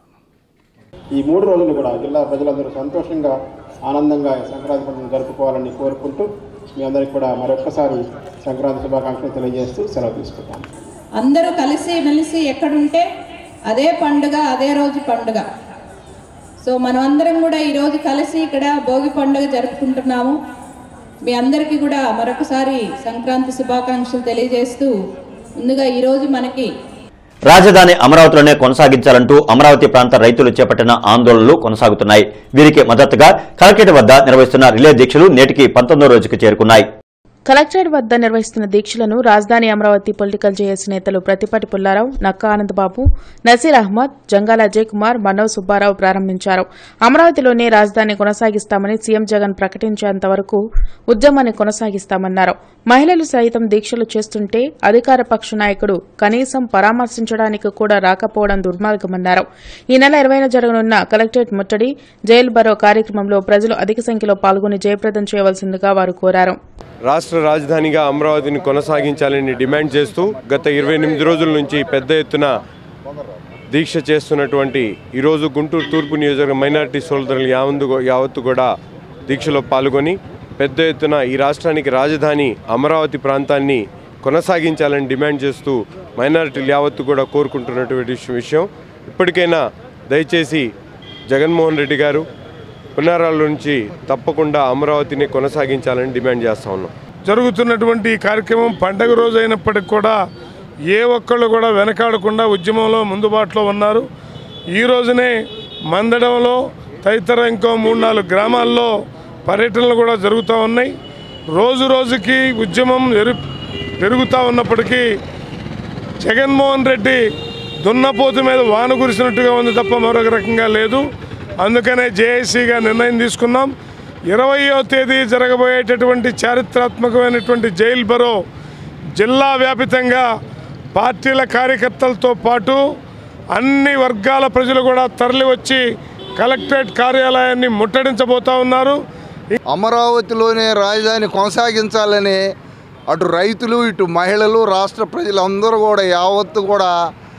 ఈ మూడు రోజులు కూడా జిల్లా ప్రజలందరూ సంతోషంగా ఆనందంగా ఈ సంక్రాంతి పండుగను జరుపుకోవాలని కోరుకుంటూ మీ అందరికీ కూడా మరొక్కసారి సంక్రాంతి శుభాకాంక్షలు తెలియజేస్తూ సెలవు తీసుకుంటాను అందరూ కలిసి మెలిసి ఎక్కడుంటే అదే పండుగ అదే రోజు పండుగ సో మనం అందరం కూడా ఈరోజు కలిసి ఇక్కడ భోగి పండుగ జరుపుకుంటున్నాము మీ అందరికీ కూడా మరొకసారి సంక్రాంతి శుభాకాంక్షలు తెలియజేస్తూ ముందుగా ఈరోజు మనకి రాజధాని అమరావతిలోనే కొనసాగించాలంటూ అమరావతి ప్రాంత రైతులు చేపట్టిన ఆందోళనలు కొనసాగుతున్నాయి వీరికి మద్దతుగా కలెక్టరేట్ వద్ద నిర్వహిస్తున్న రిలే దీక్షలు నేటికి పంతొమ్మిదో రోజుకు చేరుకున్నాయి కలెక్టరేట్ వద్ద నిర్వహిస్తున్న దీక్షలను రాజధాని అమరావతి పొలిటికల్ జేఏసీ నేతలు ప్రతిపాటి పుల్లారావు నక్కా ఆనందబాబు నసీర్ అహ్మద్ జంగాల అజయ్ కుమార్ మనోజ్ సుబ్బారావు ప్రారంభించారు అమరావతిలోనే రాజధాని కొనసాగిస్తామని సీఎం జగన్ ప్రకటించేంత వరకు ఉద్యమాన్ని కొనసాగిస్తామన్నారు మహిళలు సైతం దీక్షలు చేస్తుంటే అధికార పక్ష నాయకుడు కనీసం పరామర్శించడానికి కూడా రాకపోవడం దుర్మార్గమన్నారు ఈ నెల ఇరవైన జరగనున్న కలెక్టరేట్ ముట్టడి జైలు బరో కార్యక్రమంలో ప్రజలు అధిక సంఖ్యలో పాల్గొని జయప్రదం చేయవలసిందిగా వారు కోరారు రాష్ట్ర రాజధానిగా అమరావతిని కొనసాగించాలని డిమాండ్ చేస్తూ గత ఇరవై ఎనిమిది రోజుల నుంచి పెద్ద ఎత్తున దీక్ష చేస్తున్నటువంటి ఈరోజు గుంటూరు తూర్పు నియోజకవర్గ మైనారిటీ సోదరులు యావందు యావత్తు కూడా దీక్షలో పాల్గొని పెద్ద ఎత్తున ఈ రాష్ట్రానికి రాజధాని అమరావతి ప్రాంతాన్ని కొనసాగించాలని డిమాండ్ చేస్తూ మైనారిటీలు యావత్తు కూడా కోరుకుంటున్నటువంటి విషయం ఇప్పటికైనా దయచేసి జగన్మోహన్ రెడ్డి గారు పునరాల నుంచి తప్పకుండా అమరావతిని కొనసాగించాలని డిమాండ్ చేస్తా ఉన్నాం జరుగుతున్నటువంటి ఈ కార్యక్రమం పండగ రోజు అయినప్పటికి కూడా ఏ ఒక్కళ్ళు కూడా వెనకాడకుండా ఉద్యమంలో ముందుబాటులో ఉన్నారు ఈ రోజునే మందడంలో తదితర ఇంకో మూడు నాలుగు గ్రామాల్లో పర్యటనలు కూడా జరుగుతూ ఉన్నాయి రోజు రోజుకి ఉద్యమం ఎరు పెరుగుతూ ఉన్నప్పటికీ జగన్మోహన్ రెడ్డి దున్నపోతు మీద వాన కురిసినట్టుగా ఉంది తప్ప మరొక రకంగా లేదు అందుకనే జేఏసీగా నిర్ణయం తీసుకున్నాం ఇరవయో తేదీ జరగబోయేటటువంటి చారిత్రాత్మకమైనటువంటి జైల్ బరో జిల్లా వ్యాపితంగా పార్టీల కార్యకర్తలతో పాటు అన్ని వర్గాల ప్రజలు కూడా తరలి వచ్చి కలెక్టరేట్ కార్యాలయాన్ని ముట్టడించబోతా ఉన్నారు అమరావతిలోనే రాజధాని కొనసాగించాలని అటు రైతులు ఇటు మహిళలు రాష్ట్ర ప్రజలందరూ కూడా యావత్తు కూడా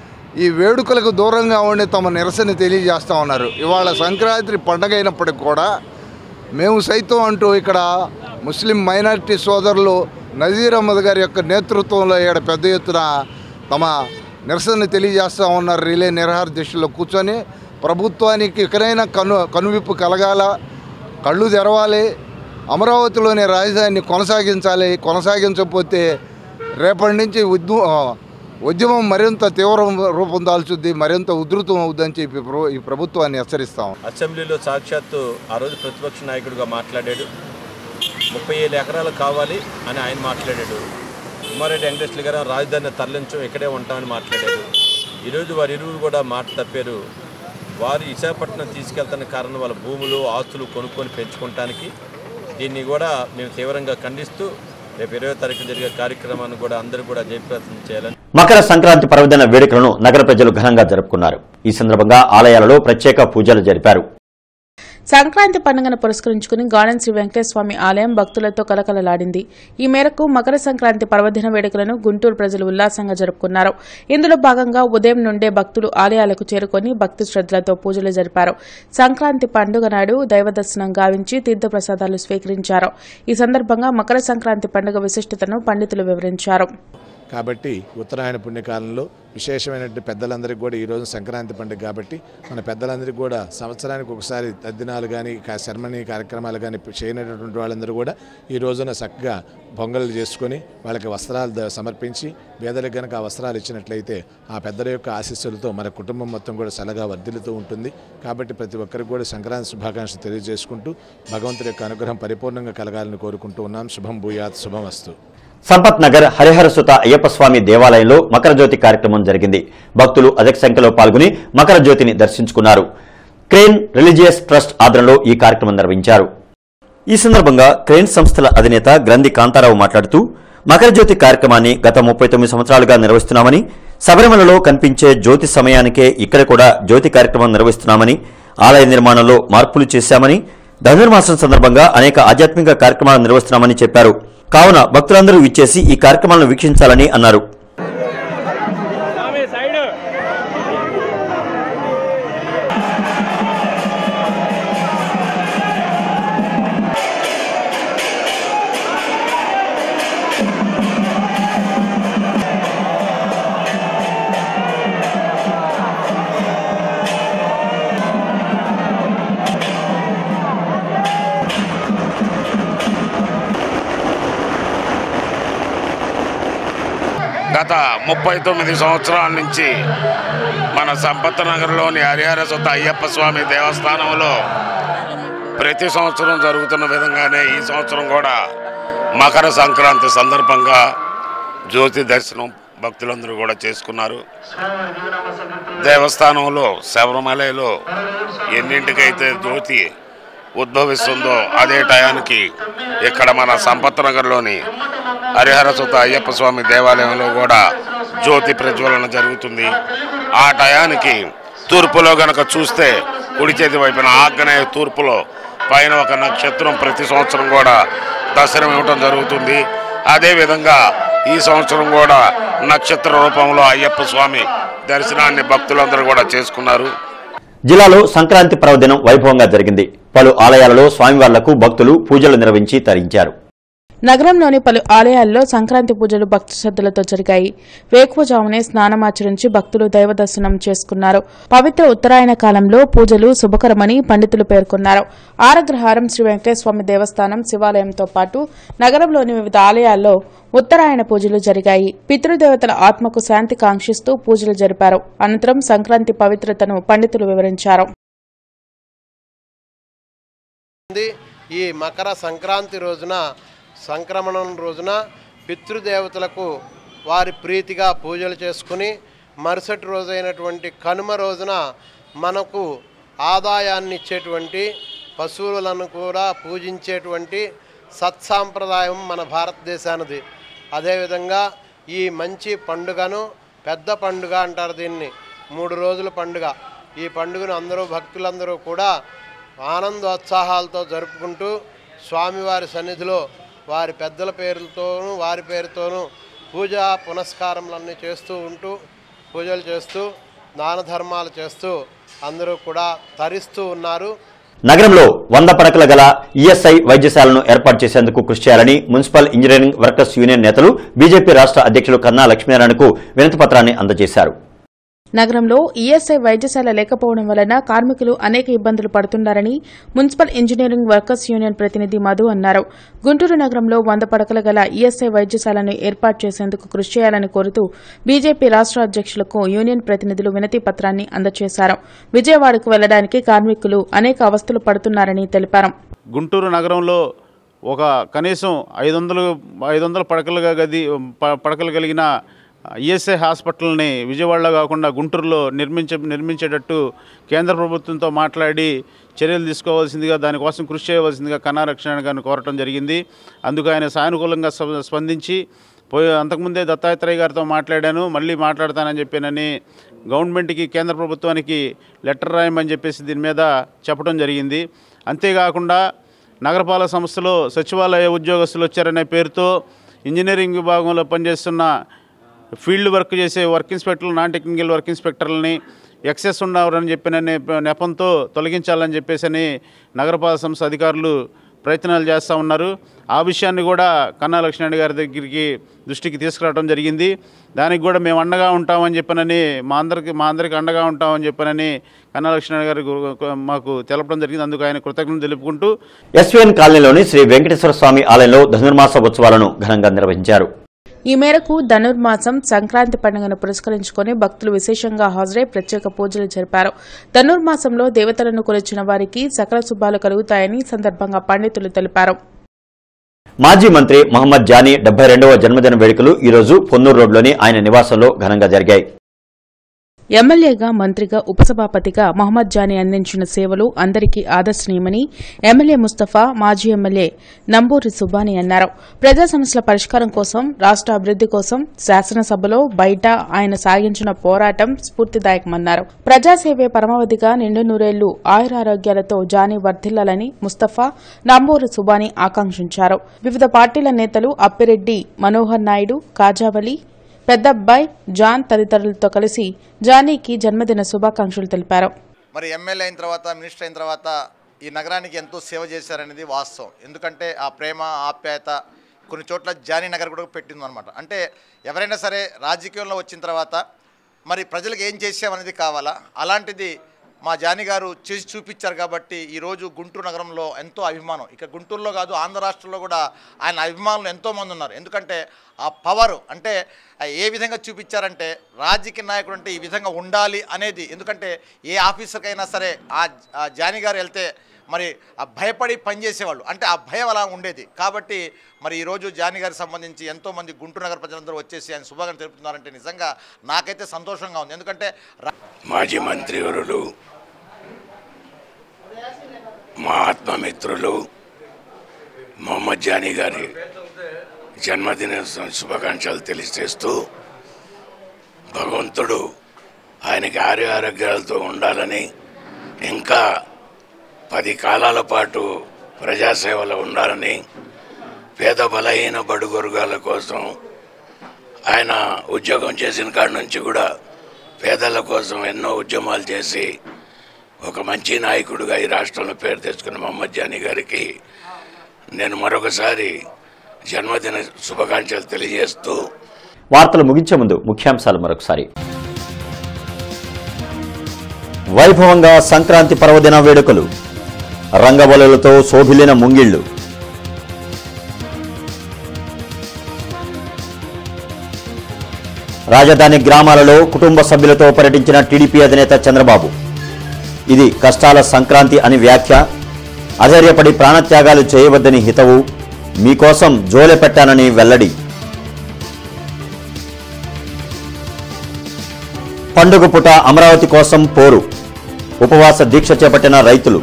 ఈ వేడుకలకు దూరంగా ఉండి తమ నిరసన తెలియజేస్తూ ఉన్నారు ఇవాళ సంక్రాంతి పండగ అయినప్పటికి కూడా మేము సైతం అంటూ ఇక్కడ ముస్లిం మైనారిటీ సోదరులు నజీర్ అహ్మద్ గారి యొక్క నేతృత్వంలో ఇక్కడ పెద్ద ఎత్తున తమ నిరసన తెలియజేస్తూ ఉన్నారు రిలే నిరహార దీక్షలో కూర్చొని ప్రభుత్వానికి ఇకనైనా కను కనువిప్పు కలగాల కళ్ళు తెరవాలి అమరావతిలోని రాజధానిని కొనసాగించాలి కొనసాగించకపోతే రేపటి నుంచి ఉద్యమ ఉద్యమం మరింత తీవ్ర రూపం దాల్చుద్ది మరింత ఉధృతం అవుద్దని చెప్పి ప్ర- ఈ ప్రభుత్వాన్ని హెచ్చరిస్తాం అసెంబ్లీలో సాక్షాత్తు ఆ రోజు ప్రతిపక్ష నాయకుడిగా మాట్లాడాడు ముప్పై ఏళ్ళు ఎకరాలు కావాలి అని ఆయన మాట్లాడాడు కుమారెడ్డి వెంకటేశ్వర గారు రాజధాని తరలించం ఇక్కడే ఉంటామని మాట్లాడారు ఈరోజు వారి ఇరువురు కూడా మాట తప్పారు వారు విశాఖపట్నం తీసుకెళ్తున్న కారణం వాళ్ళ భూములు ఆస్తులు కొనుక్కొని పెంచుకోవటానికి దీన్ని కూడా మేము తీవ్రంగా ఖండిస్తూ రేపు ఇరవై తారీఖు జరిగే కార్యక్రమాన్ని కూడా అందరూ కూడా జయప్రదం చేయాలని మకర సంక్రాంతి పర్వదిన వేడుకలను నగర ప్రజలు ఘనంగా జరుపుకున్నారు ఈ సందర్భంగా ఆలయాలలో ప్రత్యేక పూజలు జరిపారు సంక్రాంతి పండుగను పురస్కరించుకుని గార్డెన్ శ్రీ వెంకటేశ్వర స్వామి ఆలయం భక్తులతో కలకలలాడింది ఈ మేరకు మకర సంక్రాంతి పర్వదిన వేడుకలను గుంటూరు ప్రజలు ఉల్లాసంగా జరుపుకున్నారు ఇందులో భాగంగా ఉదయం నుండే భక్తులు ఆలయాలకు చేరుకొని భక్తి శ్రద్ధలతో పూజలు జరిపారు సంక్రాంతి పండుగ నాడు దైవ దర్శనం గావించి తీర్థప్రసాదాలు స్వీకరించారు ఈ సందర్భంగా మకర సంక్రాంతి పండుగ విశిష్టతను పండితులు వివరించారు కాబట్టి ఉత్తరాయణ పుణ్యకాలంలో విశేషమైనటువంటి పెద్దలందరికీ కూడా ఈరోజు సంక్రాంతి పండుగ కాబట్టి మన పెద్దలందరికీ కూడా సంవత్సరానికి ఒకసారి తద్దినాలు కానీ శర్మని కార్యక్రమాలు కానీ చేయనటువంటి వాళ్ళందరూ కూడా ఈ రోజున చక్కగా పొంగలు చేసుకొని వాళ్ళకి వస్త్రాలు ద- సమర్పించి పేదలకు కనుక ఆ వస్త్రాలు ఇచ్చినట్లయితే ఆ పెద్దల యొక్క ఆశీస్సులతో మన కుటుంబం మొత్తం కూడా చల్లగా వర్ధిల్లుతూ ఉంటుంది కాబట్టి ప్రతి ఒక్కరికి కూడా సంక్రాంతి శుభాకాంక్షలు తెలియజేసుకుంటూ భగవంతుడి యొక్క అనుగ్రహం పరిపూర్ణంగా కలగాలని కోరుకుంటూ ఉన్నాం శుభం భూయాత్ శుభం వస్తు సంపత్ నగర్ హరిహరసుత అయ్యప్ప స్వామి దేవాలయంలో మకర జ్యోతి కార్యక్రమం జరిగింది భక్తులు అధిక సంఖ్యలో పాల్గొని మకర జ్యోతిని దర్శించుకున్నారు క్రేన్ రిలీజియస్ ట్రస్ట్ ఆధ్వర్యంలో ఈ కార్యక్రమం నిర్వహించారు ఈ సందర్భంగా క్రేన్ సంస్థల అధినేత గ్రంథి కాంతారావు మాట్లాడుతూ మకర జ్యోతి కార్యక్రమాన్ని గత ముప్పై తొమ్మిది సంవత్సరాలుగా నిర్వహిస్తున్నామని శబరిమలలో కనిపించే జ్యోతి సమయానికే ఇక్కడ కూడా జ్యోతి కార్యక్రమం నిర్వహిస్తున్నామని ఆలయ నిర్మాణంలో మార్పులు చేశామని ధనుర్మాసం సందర్భంగా అనేక ఆధ్యాత్మిక కార్యక్రమాలు నిర్వహిస్తున్నామని చెప్పారు కావున భక్తులందరూ ఇచ్చేసి ఈ కార్యక్రమాలను వీక్షించాలని అన్నారు గత ముప్పై తొమ్మిది సంవత్సరాల నుంచి మన సంపత్ నగర్లోని హరిహర సుత అయ్యప్ప స్వామి దేవస్థానంలో ప్రతి సంవత్సరం జరుగుతున్న విధంగానే ఈ సంవత్సరం కూడా మకర సంక్రాంతి సందర్భంగా జ్యోతి దర్శనం భక్తులందరూ కూడా చేసుకున్నారు దేవస్థానంలో శబరిమలలో ఎన్నింటికైతే జ్యోతి ఉద్భవిస్తుందో అదే టయానికి ఇక్కడ మన సంపత్ నగర్లోని హరిహర సుత అయ్యప్ప స్వామి దేవాలయంలో కూడా జ్యోతి ప్రజ్వలన జరుగుతుంది ఆ టయానికి తూర్పులో గనక చూస్తే కుడి చేతి వైపున ఆగ్నేయ తూర్పులో పైన ఒక నక్షత్రం ప్రతి సంవత్సరం కూడా దర్శనం ఇవ్వటం జరుగుతుంది అదేవిధంగా ఈ సంవత్సరం కూడా నక్షత్ర రూపంలో అయ్యప్ప స్వామి దర్శనాన్ని భక్తులందరూ కూడా చేసుకున్నారు జిల్లాలో సంక్రాంతి పర్వదినం వైభవంగా జరిగింది పలు ఆలయాలలో స్వామివార్లకు భక్తులు పూజలు నిర్వహించి తరించారు నగరంలోని పలు ఆలయాల్లో సంక్రాంతి పూజలు భక్తి శ్రద్దలతో జరిగాయి వేకువజామునే స్నానమాచరించి భక్తులు దైవ దర్శనం చేసుకున్నారు పవిత్ర ఉత్తరాయణ కాలంలో పూజలు శుభకరమని పండితులు పేర్కొన్నారు ఆరగ్రహారం శ్రీ వెంకటేశ్వమి దేవస్థానం శివాలయంతో పాటు నగరంలోని వివిధ ఆలయాల్లో ఉత్తరాయణ పూజలు జరిగాయి పితృదేవతల ఆత్మకు శాంతి కాంక్షిస్తూ పూజలు జరిపారు అనంతరం సంక్రాంతి పవిత్రతను పండితులు వివరించారు ఉంది. ఈ మకర సంక్రాంతి రోజున సంక్రమణం రోజున పితృదేవతలకు వారి ప్రీతిగా పూజలు చేసుకుని మరుసటి రోజైనటువంటి కనుమ రోజున మనకు ఆదాయాన్ని ఇచ్చేటువంటి పశువులను కూడా పూజించేటువంటి సత్సాంప్రదాయం మన భారతదేశానిది అదేవిధంగా ఈ మంచి పండుగను పెద్ద పండుగ అంటారు దీన్ని మూడు రోజుల పండుగ ఈ పండుగను అందరూ భక్తులందరూ కూడా ఆనందోత్సాహాలతో జరుపుకుంటూ స్వామివారి సన్నిధిలో వారి పెద్దల పేర్లతోనూ వారి పేరుతోనూ పూజా పునస్కారములన్నీ చేస్తూ ఉంటూ పూజలు చేస్తూ దాన ధర్మాలు చేస్తూ అందరూ కూడా తరిస్తూ ఉన్నారు నగరంలో వంద పడకల గల ఈఎస్ఐ వైద్యశాలను ఏర్పాటు చేసేందుకు కృషి చేయాలని మున్సిపల్ ఇంజనీరింగ్ వర్కర్స్ యూనియన్ నేతలు బీజేపీ రాష్ట్ర అధ్యక్షులు కన్నా లక్ష్మీనారాయణకు వినతి పత్రాన్ని అందజేశారు నగరంలో ఈఎస్ఐ వైద్యశాల లేకపోవడం వలన కార్మికులు అనేక ఇబ్బందులు పడుతున్నారని మున్సిపల్ ఇంజనీరింగ్ వర్కర్స్ యూనియన్ ప్రతినిధి మధు అన్నారు గుంటూరు నగరంలో వంద పడకల గల ఈఎస్ఐ వైద్యశాలను ఏర్పాటు చేసేందుకు కృషి చేయాలని కోరుతూ బీజేపీ రాష్ట్ర అధ్యక్షులకు యూనియన్ ప్రతినిధులు వినతి పత్రాన్ని అందజేశారు విజయవాడకు వెళ్లడానికి కార్మికులు అనేక అవస్థలు పడుతున్నారని తెలిపారు గుంటూరు నగరంలో ఒక కనీసం ఐదు వందలు ఐదు వందల పడకలుగా గది ప- పడకలు కలిగిన ఈఎస్ఐ హాస్పిటల్ని విజయవాడలో కాకుండా గుంటూరులో నిర్మించ నిర్మించేటట్టు కేంద్ర ప్రభుత్వంతో మాట్లాడి చర్యలు తీసుకోవాల్సిందిగా దానికోసం కృషి చేయవలసిందిగా కన్నా రక్షణ గారిని కోరటం జరిగింది అందుకు ఆయన సానుకూలంగా స్ప- స్పందించి పోయి అంతకుముందే దత్తాత్రేయ గారితో మాట్లాడాను మళ్ళీ మాట్లాడతానని చెప్పానని గవర్నమెంట్కి కేంద్ర ప్రభుత్వానికి లెటర్ రాయమని చెప్పేసి దీని మీద చెప్పడం జరిగింది అంతేకాకుండా నగరపాలక సంస్థలో సచివాలయ ఉద్యోగస్తులు వచ్చారనే పేరుతో ఇంజనీరింగ్ విభాగంలో పనిచేస్తున్న ఫీల్డ్ వర్క్ చేసే వర్క్ ఇన్స్పెక్టర్లు నాన్ టెక్నికల్ వర్క్ ఇన్స్పెక్టర్లని ఎక్సెస్ ఉన్నారని చెప్పిన నెప- నెపంతో తొలగించాలని చెప్పేసి నగరపాలక సంస్థ అధికారులు ప్రయత్నాలు చేస్తూ ఉన్నారు ఆ విషయాన్ని కూడా కన్నా లక్ష్మణ్ గారి దగ్గరికి దృష్టికి తీసుకురావడం జరిగింది దానికి కూడా మేము అండగా ఉంటామని చెప్పనని మా అందరికి మా అందరికి అండగా ఉంటామని చెప్పనని కన్నా లక్ష్మణ్ గారు గు- మాకు తెలపడం జరిగింది అందుకు ఆయన కృతజ్ఞతలు తెలుపుకుంటూ ఎస్వీఎన్ కాలనీలోని శ్రీ వెంకటేశ్వర స్వామి ఆలయంలో ధనుర్మాస ఉత్సవాలను ఘనంగా నిర్వహించారు ఈ మేరకు ధనుర్మాసం సంక్రాంతి పండుగను పురస్కరించుకొని భక్తులు విశేషంగా హాజరై ప్రత్యేక పూజలు జరిపారు ధనుర్మాసంలో దేవతలను కొలిచిన వారికి సకల శుభాలు కలుగుతాయని ఈ సందర్భంగా పండితులు తెలిపారు మాజీ మంత్రి మహమ్మద్ జానీ డెబ్బై రెండవ జన్మదిన వేడుకలు ఈ రోజు పొన్నూరు రోడ్లోని ఆయన నివాసంలో ఘనంగా జరిగాయి ఎమ్మెల్యేగా మంత్రిగా ఉపసభాపతిగా మహమ్మద్ జానీ అందించిన సేవలు అందరికీ ఆదర్శనీయమని ఎమ్మెల్యే ముస్తఫా మాజీ ఎమ్మెల్యే నంబూరి సుబ్బాని అన్నారు ప్రజా సమస్యల పరిష్కారం కోసం రాష్ట అభివృద్ది కోసం శాసనసభలో బయట ఆయన సాగించిన పోరాటం స్ఫూర్తిదాయకమన్నారు ప్రజాసేవే పరమావధిగా నిండు నూరేళ్లు ఆయురారోగ్యాలతో జానీ వర్ధిల్లాలని ముస్తఫా నంబూరి సుబాని ఆకాంక్షించారు వివిధ పార్టీల నేతలు అప్పిరెడ్డి మనోహర్ నాయుడు కాజావలి పెద్దబ్బాయి జాన్ తదితరులతో కలిసి జానీకి జన్మదిన శుభాకాంక్షలు తెలిపారు మరి ఎమ్మెల్యే అయిన తర్వాత మినిస్టర్ అయిన తర్వాత ఈ నగరానికి ఎంతో సేవ చేశారనేది వాస్తవం ఎందుకంటే ఆ ప్రేమ ఆప్యాయత కొన్ని చోట్ల జానీ నగర్ కూడా పెట్టిందనమాట అంటే ఎవరైనా సరే రాజకీయంలో వచ్చిన తర్వాత మరి ప్రజలకు ఏం చేసామనేది కావాలా అలాంటిది మా జాని గారు చేసి చూపించారు కాబట్టి ఈరోజు గుంటూరు నగరంలో ఎంతో అభిమానం ఇక గుంటూరులో కాదు ఆంధ్ర రాష్ట్రంలో కూడా ఆయన అభిమానులు ఎంతోమంది ఉన్నారు ఎందుకంటే ఆ పవర్ అంటే ఆ ఏ విధంగా చూపించారంటే రాజకీయ నాయకుడు అంటే ఈ విధంగా ఉండాలి అనేది ఎందుకంటే ఏ ఆఫీసర్కైనా సరే ఆ ఆ జాని గారు వెళ్తే మరి ఆ భయపడి పనిచేసేవాళ్ళు అంటే ఆ భయం అలా ఉండేది కాబట్టి మరి ఈరోజు జాని గారికి సంబంధించి ఎంతోమంది గుంటూరు నగర ప్రజలందరూ వచ్చేసి ఆయన శుభాకాంక్షలు తెలుపుతున్నారంటే నిజంగా నాకైతే సంతోషంగా ఉంది ఎందుకంటే రా- మాజీ మంత్రివరులు మా ఆత్మమిత్రులు మొహమ్మద్ జానీ గారి జన్మదిన శుభాకాంక్షలు తెలియజేస్తూ భగవంతుడు ఆయనకి ఆరోగ్య ఆరోగ్యాలతో ఉండాలని ఇంకా పది కాలాల పాటు ప్రజాసేవలో ఉండాలని పేద బలహీన బడుగొరుగాల కోసం ఆయన ఉద్యోగం చేసిన కాడి నుంచి కూడా పేదల కోసం ఎన్నో ఉద్యమాలు చేసి ఒక మంచి నాయకుడిగా ఈ రాష్ట్రంలో పేరు తెచ్చుకున్న మహమ్మద్ జానీ గారికి నేను మరొకసారి జన్మదిన శుభాకాంక్షలు తెలియజేస్తూ వార్తలు ముగించే ముందు ముఖ్యాంశాలు మరొకసారి వైభవంగా సంక్రాంతి పర్వదిన వేడుకలు రంగవల్లులతో శోభిల్లిన ముంగిళ్లు రాజధాని గ్రామాలలో కుటుంబ సభ్యులతో పర్యటించిన టీడీపీ అధినేత చంద్రబాబు ఇది కష్టాల సంక్రాంతి అని వ్యాఖ్య అధైర్యపడి ప్రాణత్యాగాలు చేయవద్దని హితవు మీకోసం జోలె పెట్టానని వెల్లడి పండుగ పుట అమరావతి కోసం పోరు ఉపవాస దీక్ష చేపట్టిన రైతులు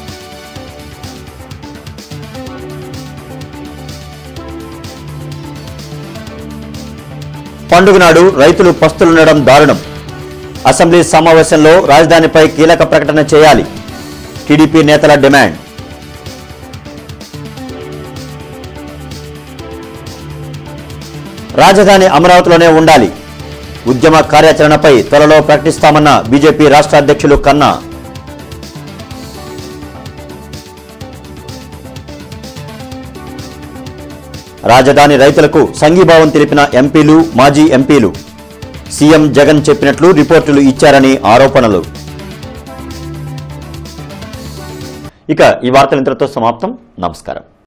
పండుగ నాడు రైతులు పస్తులుండడం దారుణం అసెంబ్లీ సమావేశంలో రాజధానిపై కీలక ప్రకటన చేయాలి టీడీపీ నేతల డిమాండ్ రాజధాని అమరావతిలోనే ఉండాలి ఉద్యమ కార్యాచరణపై త్వరలో ప్రకటిస్తామన్న బీజేపీ రాష్ట్ర అధ్యక్షులు కన్నా రాజధాని రైతులకు సంఘీభావం తెలిపిన ఎంపీలు మాజీ ఎంపీలు సీఎం జగన్ చెప్పినట్లు రిపోర్టులు ఇచ్చారని ఆరోపణలు ఇక ఈ వార్తలు ఇంతటితో సమాప్తం నమస్కారం